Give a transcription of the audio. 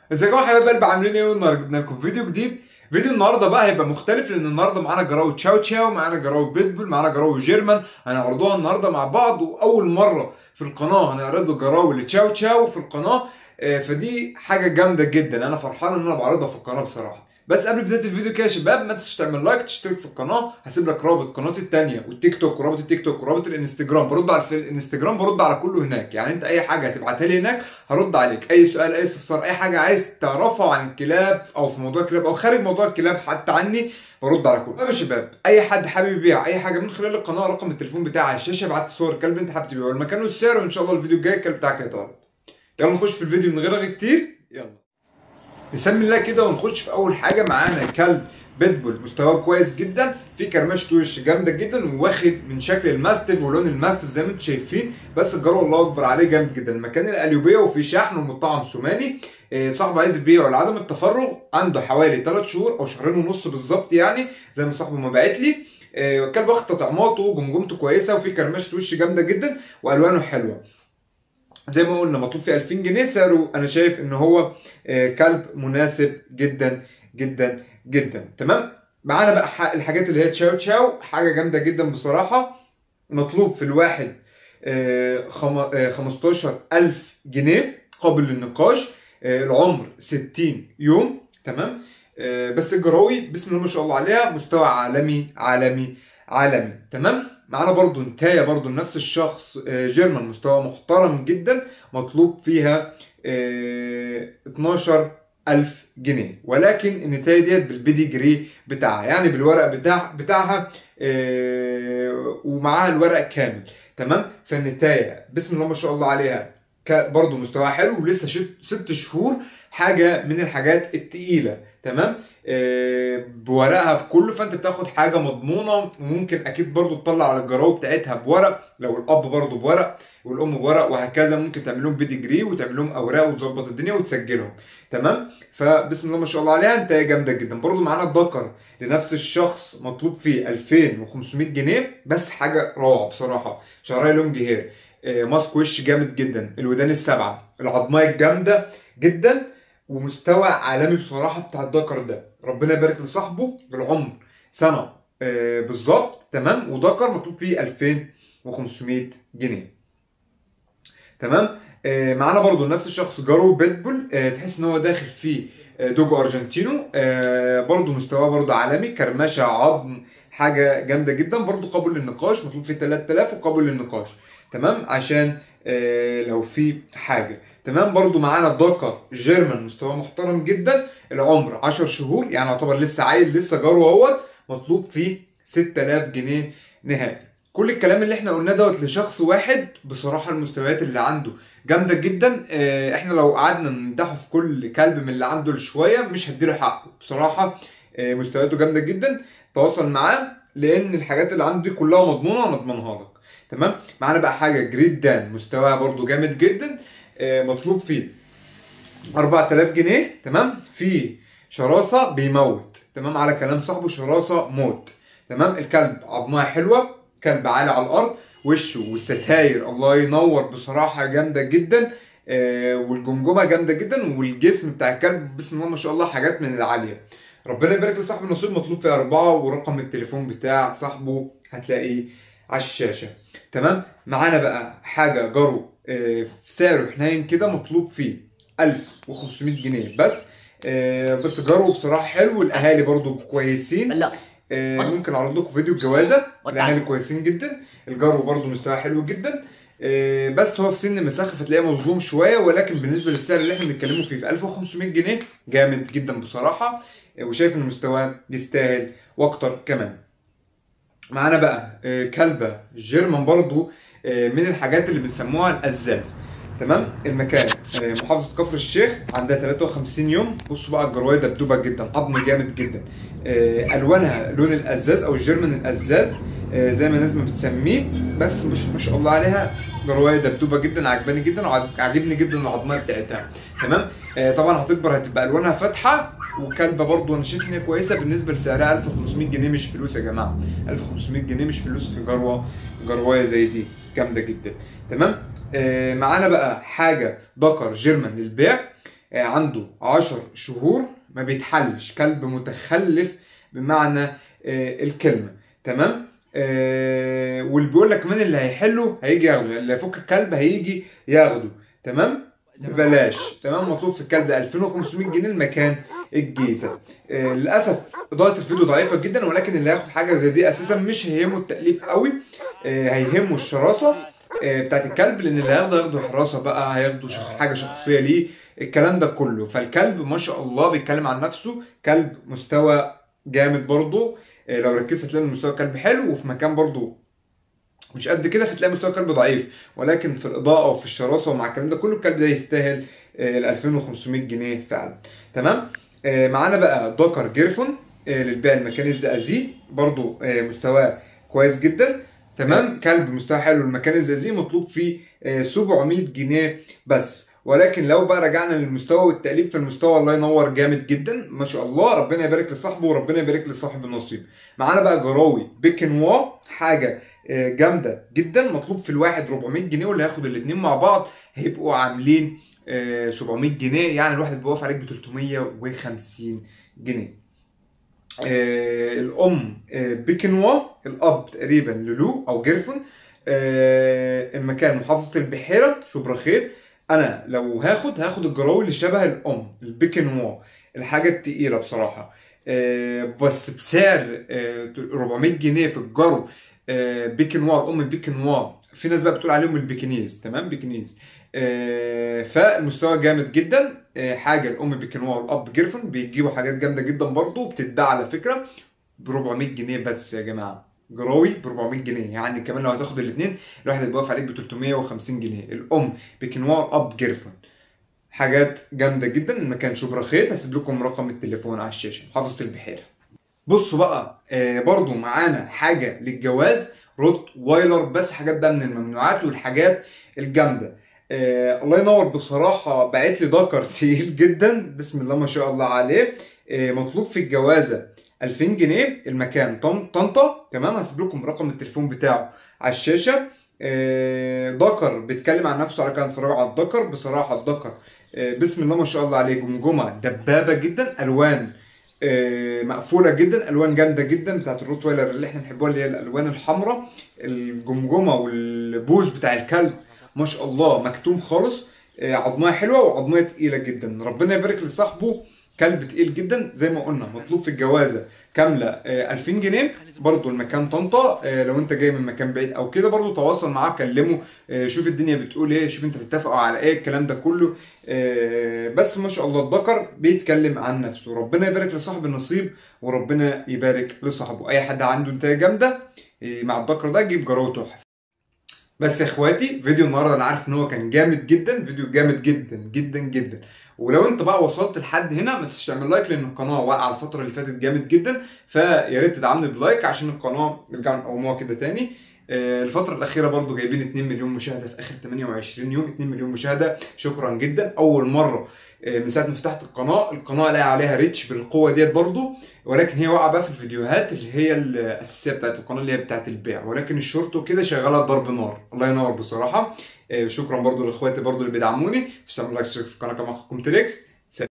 ازيكم يا حبايب قلبي عاملين ايه النهارده جبنا لكم فيديو جديد فيديو النهارده بقى هيبقى مختلف لان النهارده معانا جراوي تشاو تشاو معانا جراوي بيتبول معانا جراوي جيرمان هنعرضوها النهارده مع بعض واول مره في القناه هنعرض جراوي لتشاو تشاو في القناه آه، فدي حاجه جامده جدا انا فرحان ان انا بعرضها في القناه بصراحه بس قبل بدايه الفيديو كده يا شباب ما تنساش تعمل لايك تشترك في القناه هسيب لك رابط قناتي التانية والتيك توك ورابط التيك توك ورابط الانستجرام برد على في الانستجرام برد على كله هناك يعني انت اي حاجه هتبعتها لي هناك هرد عليك اي سؤال اي استفسار اي حاجه عايز تعرفها عن الكلاب او في موضوع الكلاب او خارج موضوع الكلاب حتى عني برد على كله طيب يا شباب اي حد حابب يبيع اي حاجه من خلال القناه رقم التليفون بتاعي على الشاشه ابعت لي صور الكلب انت حابب تبيعه والمكان والسعر وان شاء الله الفيديو الجاي الكلب بتاعك هيتعرض يلا نخش في الفيديو من غير رغي كتير يلا بسم الله كده ونخش في اول حاجه معانا كلب بيتبول مستواه كويس جدا في كرمشه وش جامده جدا وواخد من شكل الماستيف ولون الماستيف زي ما انتم شايفين بس الجرو الله اكبر عليه جامد جدا المكان القليوبيه وفي شحن ومطعم سوماني إيه، صاحبه عايز يبيعه لعدم التفرغ عنده حوالي 3 شهور او شهرين ونص بالظبط يعني زي ما صاحبه ما باعت لي إيه، الكلب واخد تطعيماته جمجمته كويسه وفي كرمشه وش جامده جدا والوانه حلوه زي ما قلنا مطلوب فيه 2000 جنيه سعره انا شايف ان هو آه، كلب مناسب جدا جدا جدا تمام معانا بقى ح- الحاجات اللي هي تشاو تشاو حاجه جامده جدا بصراحه مطلوب في الواحد آه، خم- آه، 15000 جنيه قابل للنقاش آه، العمر 60 يوم تمام آه، بس الجراوي بسم الله ما شاء الله عليها مستوى عالمي عالمي عالمي تمام معانا برضو نتاية برضو نفس الشخص آه، جيرمان مستوى محترم جدا مطلوب فيها آه، 12 ألف جنيه ولكن النتاية ديت بالبيدي جري بتاعها يعني بالورق بتاع بتاعها آه، ومعاها الورق كامل تمام فالنتاية بسم الله ما شاء الله عليها ك- برضو مستواها حلو ولسه شت- ست شهور حاجة من الحاجات التقيلة تمام آه، بورقها بكله فانت بتاخد حاجه مضمونه وممكن اكيد برضو تطلع على الجراوي بتاعتها بورق لو الاب برضو بورق والام بورق وهكذا ممكن تعمل لهم بيدجري وتعمل لهم اوراق وتظبط الدنيا وتسجلهم تمام فبسم الله ما شاء الله عليها انت جامده جدا برضو معانا الدكر لنفس الشخص مطلوب فيه 2500 جنيه بس حاجه روعه بصراحه شعرها لونج هير آه، ماسك وش جامد جدا الودان السبعه العظمايه الجامده جدا ومستوى عالمي بصراحه بتاع الدكر ده ربنا يبارك لصاحبه بالعمر سنه آه، بالظبط تمام ودكر مطلوب فيه 2500 جنيه تمام آه، معانا برضو نفس الشخص جارو بيتبول آه، تحس ان هو داخل فيه آه، دوجو ارجنتينو آه، برضو مستواه برضو عالمي كرمشه عظم حاجه جامده جدا برضو قابل للنقاش مطلوب فيه 3000 وقابل للنقاش تمام عشان آه، لو في حاجه تمام برضو معانا دكر جيرمان مستواه محترم جدا العمر 10 شهور يعني يعتبر لسه عيل لسه جارو اهوت مطلوب فيه 6000 جنيه نهائي كل الكلام اللي احنا قلناه دوت لشخص واحد بصراحه المستويات اللي عنده جامده جدا اه، احنا لو قعدنا نمدحه في كل كلب من اللي عنده شويه مش هديله حقه بصراحه اه، مستوياته جامده جدا تواصل معاه لان الحاجات اللي عنده دي كلها مضمونه انا اضمنها لك تمام معانا بقى حاجه جريد دان مستواها برضو جامد جدا اه، مطلوب فيه 4000 جنيه تمام في شراسه بيموت تمام على كلام صاحبه شراسه موت تمام الكلب عظمها حلوه كلب عالي على الارض وشه والستاير الله ينور بصراحه جامده جدا آه والجمجمه جامده جدا والجسم بتاع الكلب بسم الله ما شاء الله حاجات من العاليه ربنا يبارك لصاحب النصيب مطلوب فيه أربعة ورقم التليفون بتاع صاحبه هتلاقيه على الشاشة تمام معانا بقى حاجة جرو آه، في سعره حنين كده مطلوب فيه 1500 جنيه بس آه، بس جرو بصراحة حلو الأهالي برضو كويسين لا آه، اتفضل. ممكن اعرض لكم فيديو الجوازه اتفضل. الاهالي كويسين جدا الجرو برضه مستواه حلو جدا آه، بس هو في سن مساخه فتلاقيه مظلوم شويه ولكن بالنسبه للسعر اللي احنا بنتكلموا فيه في 1500 جنيه جامد جدا بصراحه آه، وشايف ان مستواه يستاهل واكتر كمان معانا بقى آه، كلبه جيرمان برضو آه، من الحاجات اللي بنسموها الازاز تمام المكان آه، محافظه كفر الشيخ عندها 53 يوم بصوا بقى الجرايه دبدوبه جدا عظم جامد جدا آه، الوانها لون الازاز او الجيرمان الازاز آه، زي ما الناس ما بتسميه بس مش ما شاء الله عليها جرايه دبدوبه جدا عجباني جدا وعجبني جدا العظميه بتاعتها تمام آه، طبعا هتكبر هتبقى الوانها فاتحه وكلبه برضو انا شايف ان هي كويسه بالنسبه لسعرها 1500 جنيه مش فلوس يا جماعه 1500 جنيه مش فلوس في جروه جروايه زي دي جامده جدا تمام آه معانا بقى حاجه ذكر جيرمان للبيع آه، عنده 10 شهور ما بيتحلش كلب متخلف بمعنى آه، الكلمه تمام آه، واللي بيقول لك كمان اللي هيحله هيجي ياخده اللي هيفك الكلب هيجي ياخده تمام ببلاش تمام مطلوب في الكلب ده 2500 جنيه المكان الجيزه آه، للاسف اضاءه الفيديو ضعيفه جدا ولكن اللي هياخد حاجه زي دي اساسا مش هيهمه التاليف قوي آه، هيهمه الشراسه آه، بتاعت الكلب لان اللي هياخده هياخده حراسه بقى هياخده شخ... حاجه شخصيه ليه الكلام ده كله فالكلب ما شاء الله بيتكلم عن نفسه كلب مستوى جامد برضه آه، لو ركزت هتلاقي إن مستوى الكلب حلو وفي مكان برضه مش قد كده فتلاقي مستوى الكلب ضعيف ولكن في الاضاءه وفي الشراسه ومع الكلام ده كله الكلب ده يستاهل آه، ال 2500 جنيه فعلا تمام آه، معانا بقى دكر جيرفون آه، للبيع المكاني الزقازيق برضو آه، مستواه كويس جدا تمام كلب مستوى حلو المكان الزقازيق مطلوب فيه آه، 700 جنيه بس ولكن لو بقى رجعنا للمستوى والتقليب فالمستوى الله ينور جامد جدا ما شاء الله ربنا يبارك لصاحبه وربنا يبارك لصاحب النصيب معانا بقى جراوي بيكنوا حاجه آه، جامده جدا مطلوب في الواحد 400 جنيه واللي هياخد الاثنين مع بعض هيبقوا عاملين آه، 700 جنيه يعني الواحد بيوقف عليك ب 350 جنيه آه، الام آه، بيكنوا الاب تقريبا لولو او جيرفون آه، المكان محافظه البحيره شبرخيت انا لو هاخد هاخد الجراوي اللي شبه الام البيكنوا الحاجه التقيله بصراحه آه، بس بسعر آه، 400 جنيه في الجرو آه، بيكنوا ام بيكنوا في ناس بقى بتقول عليهم البيكنيز تمام بيكنيز آه، فالمستوى جامد جدا آه، حاجه الام بيكنوا والاب جيرفن بيجيبوا حاجات جامده جدا برضو بتتباع على فكره ب 400 جنيه بس يا جماعه جراوي ب 400 جنيه يعني كمان لو هتاخد الاثنين الواحد هيبقى واقف عليك ب 350 جنيه الام بيكنوا والاب جيرفن حاجات جامده جدا المكان شبرا خيط هسيب لكم رقم التليفون على الشاشه محافظه البحيره بصوا بقى آه برضو معانا حاجه للجواز روت وايلر بس حاجات بقى من الممنوعات والحاجات الجامده آه الله ينور بصراحه بعت لي ذكر تقيل جدا بسم الله ما شاء الله عليه آه مطلوب في الجوازه 2000 جنيه المكان طن- طنطا تمام هسيب لكم رقم التليفون بتاعه على الشاشه آه، ذكر بيتكلم عن نفسه على كده اتفرجوا على الذكر بصراحه الذكر آه، بسم الله ما شاء الله عليه جمجمه دبابه جدا الوان آه، مقفوله جدا الوان جامده جدا بتاعت الروت وايلر اللي احنا بنحبوها اللي هي الالوان الحمراء الجمجمه والبوز بتاع الكلب ما شاء الله مكتوم خالص آه، عظمها حلوه وعظمها تقيله جدا ربنا يبارك لصاحبه كلب تقيل جدا زي ما قلنا مطلوب في الجوازه كامله آه، 2000 جنيه برضو المكان طنطا آه، لو انت جاي من مكان بعيد او كده برضو تواصل معاه كلمه آه، شوف الدنيا بتقول ايه شوف انت بتتفقوا على ايه الكلام ده كله آه، بس ما شاء الله الذكر بيتكلم عن نفسه ربنا يبارك لصاحب النصيب وربنا يبارك لصاحبه اي حد عنده انتايه جامده آه، مع الذكر ده جيب جراوه تحفه بس يا اخواتي فيديو النهارده انا عارف ان هو كان جامد جدا فيديو جامد جدا جدا جدا ولو انت بقى وصلت لحد هنا ما تنساش تعمل لايك لان القناه واقعه الفتره اللي فاتت جامد جدا فيا ريت تدعمني بلايك عشان القناه نرجع نقوموها كده تاني آه، الفترة الأخيرة برضو جايبين 2 مليون مشاهدة في آخر 28 يوم 2 مليون مشاهدة شكرا جدا أول مرة آه، من ساعة ما فتحت القناة القناة الاقي عليها ريتش بالقوة ديت برضو ولكن هي واقعة بقى في الفيديوهات اللي هي الأساسية بتاعت القناة اللي هي بتاعت البيع ولكن الشورت وكده شغالة ضرب نار الله ينور بصراحة آه، شكرا برضو لاخواتي برضو اللي بيدعموني تستعملوا لايك اشترك في القناة كما اخوكم تريكس